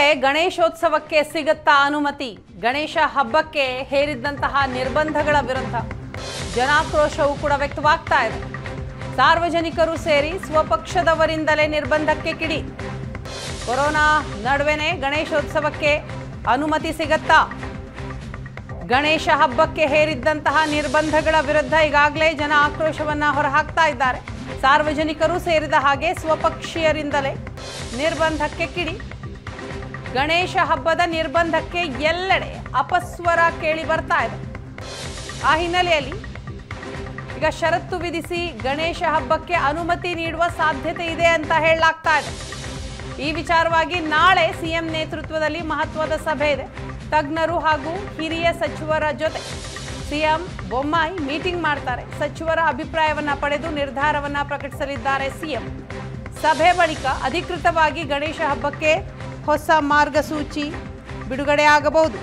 ನಾಳೆ ಗಣೇಶೋತ್ಸವಕ್ಕೆ ಸಿಗುತ್ತಾ ಅನುಮತಿ ಗಣೇಶ ಹಬ್ಬಕ್ಕೆ ಹೇರಿದ್ದಂತಹ ನಿರ್ಬಂಧಗಳ ವಿರುದ್ಧ ಜನಾಕ್ರೋಶವೂ ಕೂಡ ವ್ಯಕ್ತವಾಗ್ತಾ ಇದೆ ಸಾರ್ವಜನಿಕರು ಸೇರಿ ಸ್ವಪಕ್ಷದವರಿಂದಲೇ ನಿರ್ಬಂಧಕ್ಕೆ ಕಿಡಿ ಕೊರೋನಾ ನಡುವೆನೆ ಗಣೇಶೋತ್ಸವಕ್ಕೆ ಅನುಮತಿ ಸಿಗತ್ತಾ ಗಣೇಶ ಹಬ್ಬಕ್ಕೆ ಹೇರಿದ್ದಂತಹ ನಿರ್ಬಂಧಗಳ ವಿರುದ್ಧ ಈಗಾಗಲೇ ಜನ ಆಕ್ರೋಶವನ್ನ ಹೊರಹಾಕ್ತಾ ಇದ್ದಾರೆ ಸಾರ್ವಜನಿಕರು ಸೇರಿದ ಹಾಗೆ ಸ್ವಪಕ್ಷೀಯರಿಂದಲೇ ನಿರ್ಬಂಧಕ್ಕೆ ಕಿಡಿ ಗಣೇಶ ಹಬ್ಬದ ನಿರ್ಬಂಧಕ್ಕೆ ಎಲ್ಲೆಡೆ ಅಪಸ್ವರ ಕೇಳಿ ಬರ್ತಾ ಇದೆ ಆ ಹಿನ್ನೆಲೆಯಲ್ಲಿ ಈಗ ಷರತ್ತು ವಿಧಿಸಿ ಗಣೇಶ ಹಬ್ಬಕ್ಕೆ ಅನುಮತಿ ನೀಡುವ ಸಾಧ್ಯತೆ ಇದೆ ಅಂತ ಹೇಳಲಾಗ್ತಾ ಇದೆ ಈ ವಿಚಾರವಾಗಿ ನಾಳೆ ಸಿಎಂ ನೇತೃತ್ವದಲ್ಲಿ ಮಹತ್ವದ ಸಭೆ ಇದೆ ತಜ್ಞರು ಹಾಗೂ ಹಿರಿಯ ಸಚಿವರ ಜೊತೆ ಸಿಎಂ ಬೊಮ್ಮಾಯಿ ಮೀಟಿಂಗ್ ಮಾಡ್ತಾರೆ ಸಚಿವರ ಅಭಿಪ್ರಾಯವನ್ನ ಪಡೆದು ನಿರ್ಧಾರವನ್ನ ಪ್ರಕಟಿಸಲಿದ್ದಾರೆ ಸಿಎಂ ಸಭೆ ಬಳಿಕ ಅಧಿಕೃತವಾಗಿ ಗಣೇಶ ಹಬ್ಬಕ್ಕೆ ಹೊಸ ಮಾರ್ಗಸೂಚಿ ಬಿಡುಗಡೆಯಾಗಬಹುದು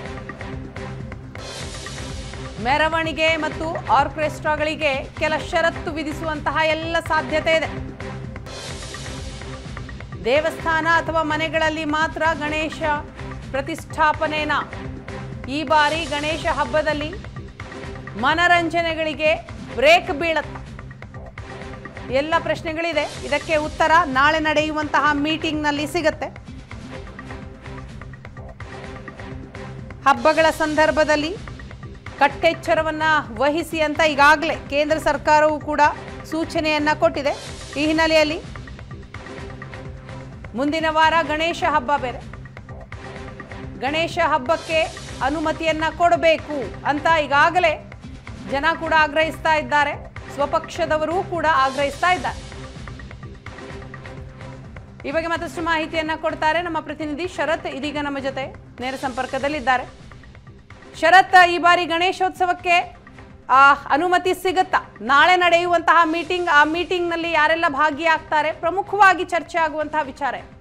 ಮೆರವಣಿಗೆ ಮತ್ತು ಆರ್ಕೆಸ್ಟ್ರಾಗಳಿಗೆ ಕೆಲ ಷರತ್ತು ವಿಧಿಸುವಂತಹ ಎಲ್ಲ ಸಾಧ್ಯತೆ ಇದೆ ದೇವಸ್ಥಾನ ಅಥವಾ ಮನೆಗಳಲ್ಲಿ ಮಾತ್ರ ಗಣೇಶ ಪ್ರತಿಷ್ಠಾಪನೆನ ಈ ಬಾರಿ ಗಣೇಶ ಹಬ್ಬದಲ್ಲಿ ಮನರಂಜನೆಗಳಿಗೆ ಬ್ರೇಕ್ ಬೀಳತ್ತ ಎಲ್ಲ ಪ್ರಶ್ನೆಗಳಿದೆ ಇದಕ್ಕೆ ಉತ್ತರ ನಾಳೆ ನಡೆಯುವಂತಹ ಮೀಟಿಂಗ್ನಲ್ಲಿ ಸಿಗುತ್ತೆ ಹಬ್ಬಗಳ ಸಂದರ್ಭದಲ್ಲಿ ಕಟ್ಟೆಚ್ಚರವನ್ನ ವಹಿಸಿ ಅಂತ ಈಗಾಗಲೇ ಕೇಂದ್ರ ಸರ್ಕಾರವು ಕೂಡ ಸೂಚನೆಯನ್ನ ಕೊಟ್ಟಿದೆ ಈ ಹಿನ್ನೆಲೆಯಲ್ಲಿ ಮುಂದಿನ ವಾರ ಗಣೇಶ ಹಬ್ಬ ಬೇರೆ ಗಣೇಶ ಹಬ್ಬಕ್ಕೆ ಅನುಮತಿಯನ್ನ ಕೊಡಬೇಕು ಅಂತ ಈಗಾಗಲೇ ಜನ ಕೂಡ ಆಗ್ರಹಿಸ್ತಾ ಇದ್ದಾರೆ ಸ್ವಪಕ್ಷದವರೂ ಕೂಡ ಆಗ್ರಹಿಸ್ತಾ ಇದ್ದಾರೆ ಈ ಬಗ್ಗೆ ಮತ್ತಷ್ಟು ಮಾಹಿತಿಯನ್ನ ಕೊಡ್ತಾರೆ ನಮ್ಮ ಪ್ರತಿನಿಧಿ ಶರತ್ ಇದೀಗ ನಮ್ಮ ಜೊತೆ ನೇರ ಸಂಪರ್ಕದಲ್ಲಿದ್ದಾರೆ ಶರತ್ ಈ ಬಾರಿ ಗಣೇಶೋತ್ಸವಕ್ಕೆ ಆ, ಅನುಮತಿ ಸಿಗುತ್ತಾ ನಾಳೆ ನಡೆಯುವಂತಹ ಮೀಟಿಂಗ್ ಆ ಮೀಟಿಂಗ್ನಲ್ಲಿ ಯಾರೆಲ್ಲ ಭಾಗಿಯಾಗ್ತಾರೆ ಪ್ರಮುಖವಾಗಿ ಚರ್ಚೆ ಆಗುವಂತಹ ವಿಚಾರ ಏನು?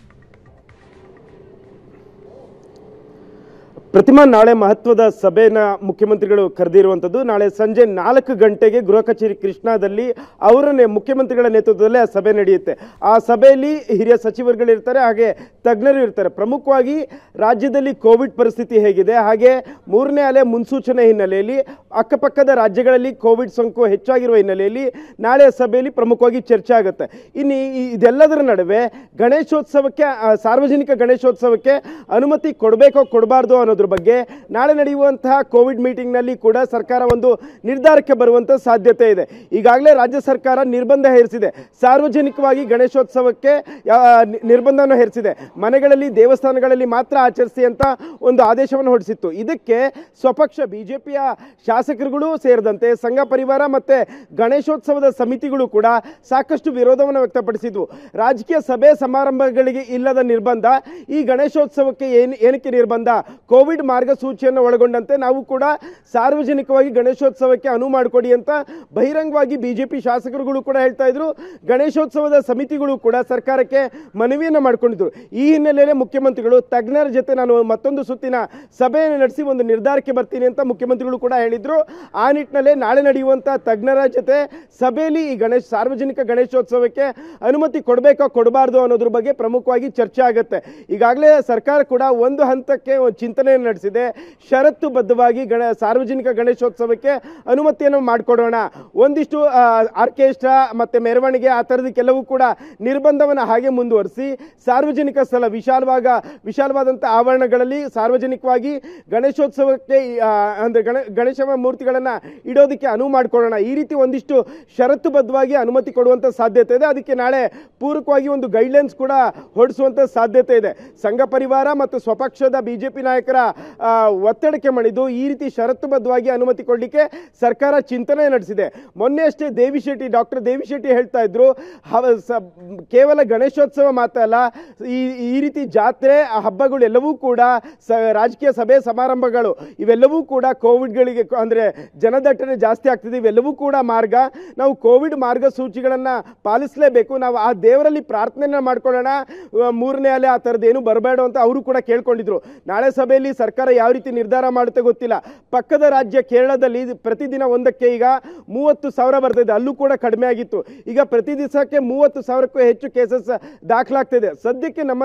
ಪ್ರತಿಮಾ ನಾಳೆ ಮಹತ್ವದ ಸಭೆನ ಮುಖ್ಯಮಂತ್ರಿಗಳು ಕರೆದಿರುವಂಥದ್ದು ನಾಳೆ ಸಂಜೆ ನಾಲ್ಕು ಗಂಟೆಗೆ ಗೃಹ ಕಚೇರಿ ಕೃಷ್ಣಾದಲ್ಲಿ ಅವರನ್ನೇ ಮುಖ್ಯಮಂತ್ರಿಗಳ ನೇತೃತ್ವದಲ್ಲಿ ಆ ಸಭೆ ನಡೆಯುತ್ತೆ ಆ ಸಭೆಯಲ್ಲಿ ಹಿರಿಯ ಸಚಿವರುಗಳಿರ್ತಾರೆ ಹಾಗೆ ತಜ್ಞರು ಇರ್ತಾರೆ ಪ್ರಮುಖವಾಗಿ ರಾಜ್ಯದಲ್ಲಿ ಕೋವಿಡ್ ಪರಿಸ್ಥಿತಿ ಹೇಗಿದೆ ಹಾಗೆ ಮೂರನೇ ಅಲೆ ಮುನ್ಸೂಚನೆ ಹಿನ್ನೆಲೆಯಲ್ಲಿ ಅಕ್ಕಪಕ್ಕದ ರಾಜ್ಯಗಳಲ್ಲಿ ಕೋವಿಡ್ ಸೋಂಕು ಹೆಚ್ಚಾಗಿರುವ ಹಿನ್ನೆಲೆಯಲ್ಲಿ ನಾಳೆ ಸಭೆಯಲ್ಲಿ ಪ್ರಮುಖವಾಗಿ ಚರ್ಚೆ ಆಗುತ್ತೆ ಇನ್ನು ಈ- ಇದೆಲ್ಲದರ ನಡುವೆ ಗಣೇಶೋತ್ಸವಕ್ಕೆ ಆ, ಸಾರ್ವಜನಿಕ ಗಣೇಶೋತ್ಸವಕ್ಕೆ ಅನುಮತಿ ಕೊಡಬೇಕೋ ಕೊಡಬಾರ್ದು ಅನ್ನೋದ್ರ ಬಗ್ಗೆ ನಾಳೆ ನಡೆಯುವಂತಹ ಕೋವಿಡ್ ಮೀಟಿಂಗ್ನಲ್ಲಿ ಕೂಡ ಸರ್ಕಾರ ಒಂದು ನಿರ್ಧಾರಕ್ಕೆ ಬರುವಂಥ ಸಾಧ್ಯತೆ ಇದೆ ಈಗಾಗಲೇ ರಾಜ್ಯ ಸರ್ಕಾರ ನಿರ್ಬಂಧ ಹೇರಿಸಿದೆ ಸಾರ್ವಜನಿಕವಾಗಿ ಗಣೇಶೋತ್ಸವಕ್ಕೆ ಯಾ- ನಿ- ನಿರ್ಬಂಧವನ್ನು ಹೇರಿಸಿದೆ ಮನೆಗಳಲ್ಲಿ ದೇವಸ್ಥಾನಗಳಲ್ಲಿ ಮಾತ್ರ ಆಚರಿಸಿ ಅಂತ ಒಂದು ಆದೇಶವನ್ನು ಹೊರಡಿಸಿತ್ತು ಇದಕ್ಕೆ ಸ್ವಪಕ್ಷ ಬಿಜೆಪಿಯ ಶಾಸಕರುಗಳು ಸೇರಿದಂತೆ ಸಂಘ ಪರಿವಾರ ಮತ್ತೆ ಗಣೇಶೋತ್ಸವದ ಸಮಿತಿಗಳು ಕೂಡ ಸಾಕಷ್ಟು ವಿರೋಧವನ್ನು ವ್ಯಕ್ತಪಡಿಸಿದ್ವು ರಾಜಕೀಯ ಸಭೆ ಸಮಾರಂಭಗಳಿಗೆ ಇಲ್ಲದ ನಿರ್ಬಂಧ ಈ ಗಣೇಶೋತ್ಸವಕ್ಕೆ ಏನು ಏನಕ್ಕೆ ನಿರ್ಬಂಧ ಕೋವಿಡ್ ಮಾರ್ಗಸೂಚಿಯನ್ನು ಒಳಗೊಂಡಂತೆ ನಾವು ಕೂಡ ಸಾರ್ವಜನಿಕವಾಗಿ ಗಣೇಶೋತ್ಸವಕ್ಕೆ ಅನುವು ಮಾಡಿಕೊಡಿ ಅಂತ ಬಹಿರಂಗವಾಗಿ ಬಿಜೆಪಿ ಶಾಸಕರುಗಳು ಕೂಡ ಹೇಳ್ತಾ ಇದ್ರು ಗಣೇಶೋತ್ಸವದ ಸಮಿತಿಗಳು ಕೂಡ ಸರ್ಕಾರಕ್ಕೆ ಮನವಿಯನ್ನು ಮಾಡಿಕೊಂಡಿದ್ರು ಈ ಹಿನ್ನೆಲೆಯಲ್ಲಿ ಮುಖ್ಯಮಂತ್ರಿಗಳು ತಜ್ಞರ ಜೊತೆ ನಾನು ಮತ್ತೊಂದು ಸುತ್ತಿನ ಸಭೆಯನ್ನು ನಡೆಸಿ ಒಂದು ನಿರ್ಧಾರಕ್ಕೆ ಬರ್ತೀನಿ ಅಂತ ಮುಖ್ಯಮಂತ್ರಿಗಳು ಕೂಡ ಹೇಳಿದ್ರು ಆ ನಿಟ್ಟಿನಲ್ಲೇ ನಾಳೆ ನಡೆಯುವಂಥ ತಜ್ಞರ ಜೊತೆ ಸಭೆಯಲ್ಲಿ ಈ ಗಣೇಶ ಸಾರ್ವಜನಿಕ ಗಣೇಶೋತ್ಸವಕ್ಕೆ ಅನುಮತಿ ಕೊಡಬೇಕೋ ಕೊಡಬಾರ್ದು ಅನ್ನೋದ್ರ ಬಗ್ಗೆ ಪ್ರಮುಖವಾಗಿ ಚರ್ಚೆ ಆಗುತ್ತೆ ಈಗಾಗಲೇ ಸರ್ಕಾರ ಕೂಡ ಒಂದು ಹಂತಕ್ಕೆ ಒಂದು ಚಿಂತನೆಯನ್ನು ನಡೆಸಿದೆ ಷರತ್ತುಬದ್ಧವಾಗಿ ಗಣ ಸಾರ್ವಜನಿಕ ಗಣೇಶೋತ್ಸವಕ್ಕೆ ಅನುಮತಿಯನ್ನು ಮಾಡಿಕೊಡೋಣ ಒಂದಿಷ್ಟು ಆ, ಆರ್ಕೆಸ್ಟ್ರಾ ಮತ್ತೆ ಮೆರವಣಿಗೆ ಆ ಥರದಕ್ಕೆಲ್ಲವೂ ಕೂಡ ನಿರ್ಬಂಧವನ್ನು ಹಾಗೆ ಮುಂದುವರಿಸಿ ಸಾರ್ವಜನಿಕ ಸ್ಥಳ ವಿಶಾಲವಾಗ ವಿಶಾಲವಾದಂಥ ಆವರಣಗಳಲ್ಲಿ ಸಾರ್ವಜನಿಕವಾಗಿ ಗಣೇಶೋತ್ಸವಕ್ಕೆ ಆ, ಅಂದ್ರೆ ಗಣ ಗಣೇಶ ಮೂರ್ತಿಗಳನ್ನು ಇಡೋದಕ್ಕೆ ಅನುವು ಮಾಡಿಕೊಡೋಣ ಈ ರೀತಿ ಒಂದಿಷ್ಟು ಷರತ್ತುಬದ್ಧವಾಗಿ ಅನುಮತಿ ಕೊಡುವಂಥ ಸಾಧ್ಯತೆ ಇದೆ ಅದಕ್ಕೆ ನಾಳೆ ಪೂರಕವಾಗಿ ಒಂದು ಗೈಡ್ಲೈನ್ಸ್ ಕೂಡ ಹೊರಡಿಸುವಂಥ ಸಾಧ್ಯತೆ ಇದೆ ಸಂಘ ಪರಿವಾರ ಮತ್ತು ಸ್ವಪಕ್ಷದ ಬಿಜೆಪಿ ನಾಯಕರ ಆ, ಒತ್ತಡಕ್ಕೆ ಮಣಿದು ಈ ರೀತಿ ಷರತ್ತುಬದ್ಧವಾಗಿ ಅನುಮತಿ ಕೊಡಲಿಕ್ಕೆ ಸರ್ಕಾರ ಚಿಂತನೆ ನಡೆಸಿದೆ ಮೊನ್ನೆ ಅಷ್ಟೇ ದೇವಿ ಶೆಟ್ಟಿ ಡಾಕ್ಟರ್ ದೇವಿ ಶೆಟ್ಟಿ ಹೇಳ್ತಾ ಇದ್ರು ಹವ- ಸ- ಕೇವಲ ಗಣೇಶೋತ್ಸವ ಮಾತ್ರ ಅಲ್ಲ ಈ ಈ ರೀತಿ ಜಾತ್ರೆ ಆ ಹಬ್ಬಗಳು ಎಲ್ಲವೂ ಕೂಡ ಸ ರಾಜಕೀಯ ಸಭೆ ಸಮಾರಂಭಗಳು ಇವೆಲ್ಲವೂ ಕೂಡ ಕೋವಿಡ್ಗಳಿಗೆ ಅಂದರೆ ಜನದಟ್ಟಣೆ ಜಾಸ್ತಿ ಆಗ್ತಿದೆ ಇವೆಲ್ಲವೂ ಕೂಡ ಮಾರ್ಗ ನಾವು ಕೋವಿಡ್ ಮಾರ್ಗಸೂಚಿಗಳನ್ನು ಪಾಲಿಸಲೇಬೇಕು ನಾವು ಆ ದೇವರಲ್ಲಿ ಪ್ರಾರ್ಥನೆಯನ್ನ ಮಾಡ್ಕೊಳ್ಳೋಣ ಆ, ಮೂರನೇ ಅಲೆ ಆ ಥರದ್ದು ಏನು ಬರಬೇಡ ಅಂತ ಅವರು ಕೂಡ ಕೇಳ್ಕೊಂಡಿದ್ರು ನಾಳೆ ಸಭೆಯಲ್ಲಿ ಸರ್ಕಾರ ಯಾವ ರೀತಿ ನಿರ್ಧಾರ ಮಾಡುತ್ತೆ ಗೊತ್ತಿಲ್ಲ ಪಕ್ಕದ ರಾಜ್ಯ ಕೇರಳದಲ್ಲಿ ಇದು ಪ್ರತಿದಿನ ಒಂದಕ್ಕೆ ಈಗ ಮೂವತ್ತು ಸಾವಿರ ಬರ್ತಿದೆ ಅಲ್ಲೂ ಕೂಡ ಕಡಿಮೆ ಆಗಿತ್ತು ಈಗ ಪ್ರತಿ ದಿವಸಕ್ಕೆ ಮೂವತ್ತು ಸಾವಿರಕ್ಕೂ ಹೆಚ್ಚು ಕೇಸಸ್ ದಾಖಲಾಗ್ತಿದೆ ಸದ್ಯಕ್ಕೆ ನಮ್ಮ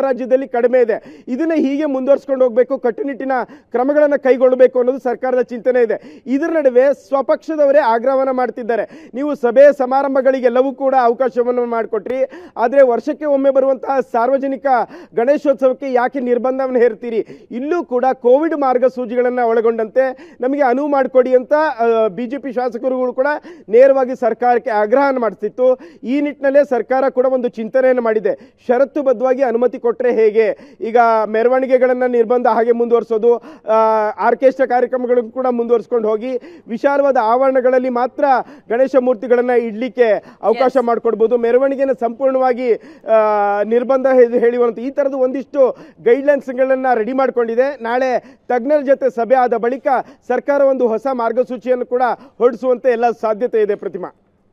ರಾಜ್ಯದಲ್ಲಿ ಕಡಿಮೆ ಇದೆ ಇದನ್ನ ಹೀಗೆ ಮುಂದುವರ್ಸ್ಕೊಂಡು ಹೋಗಬೇಕು ಕಟ್ಟುನಿಟ್ಟಿನ ಕ್ರಮಗಳನ್ನು ಕೈಗೊಳ್ಳಬೇಕು ಅನ್ನೋದು ಸರ್ಕಾರದ ಚಿಂತನೆ ಇದೆ ಇದರ ನಡುವೆ ಸ್ವಪಕ್ಷದವರೇ ಆಗ್ರಹವನ್ನ ಮಾಡ್ತಿದ್ದಾರೆ ನೀವು ಸಭೆ ಸಮಾರಂಭಗಳಿಗೆಲ್ಲವೂ ಕೂಡ ಅವಕಾಶವನ್ನು ಮಾಡಿಕೊಟ್ರಿ ಆದರೆ ವರ್ಷಕ್ಕೆ ಒಮ್ಮೆ ಬರುವಂತಹ ಸಾರ್ವಜನಿಕ ಗಣೇಶೋತ್ಸವಕ್ಕೆ ಯಾಕೆ ನಿರ್ಬಂಧವನ್ನು ಹೇರ್ತೀರಿ ಇಲ್ಲೂ ಕೂಡ ಕೋವಿಡ್ ಮಾರ್ಗಸೂಚಿಗಳನ್ನು ಒಳಗೊಂಡಂತೆ ನಮಗೆ ಅನುವು ಮಾಡಿಕೊಡಿ ಅಂತ ಬಿಜೆಪಿ ಶಾಸಕರುಗಳು ಕೂಡ ನೇರವಾಗಿ ಸರ್ಕಾರಕ್ಕೆ ಆಗ್ರಹವನ್ನು ಮಾಡಿಸ್ತಿತ್ತು ಈ ನಿಟ್ಟಿನಲ್ಲೇ ಸರ್ಕಾರ ಕೂಡ ಒಂದು ಚಿಂತನೆಯನ್ನು ಮಾಡಿದೆ ಷರತ್ತುಬದ್ಧವಾಗಿ ಅನುಮತಿ ಕೊಟ್ಟರೆ ಹೇಗೆ ಈಗ ಮೆರವಣಿಗೆಗಳನ್ನು ನಿರ್ಬಂಧ ಹಾಗೆ ಮುಂದುವರಿಸೋದು ಆರ್ಕೆಸ್ಟ್ರಾ ಕಾರ್ಯಕ್ರಮಗಳನ್ನು ಕೂಡ ಮುಂದುವರಿಸ್ಕೊಂಡು ಹೋಗಿ ವಿಶಾಲವಾದ ಆವರಣಗಳಲ್ಲಿ ಮಾತ್ರ ಗಣೇಶ ಮೂರ್ತಿಗಳನ್ನು ಇಡ್ಲಿಕ್ಕೆ ಅವಕಾಶ ಮಾಡಿಕೊಡ್ಬೋದು ಮೆರವಣಿಗೆನ ಸಂಪೂರ್ಣವಾಗಿ ಆ, ನಿರ್ಬಂಧ ಹೇ- ಹೇಳುವಂಥ ಈ ಥರದ ಒಂದಿಷ್ಟು ಗೈಡ್ಲೈನ್ಸ್ಗಳನ್ನು ರೆಡಿ ಮಾಡಿಕೊಂಡಿದೆ ನಾಳೆ ತಜ್ಞರ ಜೊತೆ ಸಭೆ ಆದ ಬಳಿಕ ಸರ್ಕಾರ ಒಂದು ಹೊಸ ಮಾರ್ಗಸೂಚಿಯನ್ನು ಕೂಡ ಹೊರಡಿಸುವಂತೆ ಎಲ್ಲ ಸಾಧ್ಯತೆ ಇದೆ ಪ್ರತಿಮಾ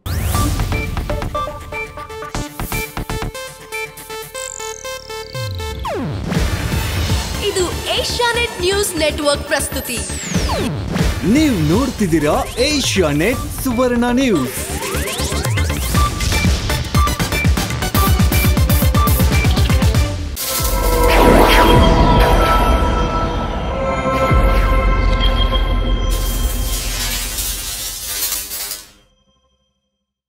ಇದು ಏಷ್ಯಾನೆಟ್ ನ್ಯೂಸ್ ನೆಟ್ವರ್ಕ್ ಪ್ರಸ್ತುತಿ ನೀವು ನೋಡ್ತಿದ್ದೀರಾ ಏಷ್ಯಾ ನೆಟ್ ಸುವರ್ಣ ನ್ಯೂಸ್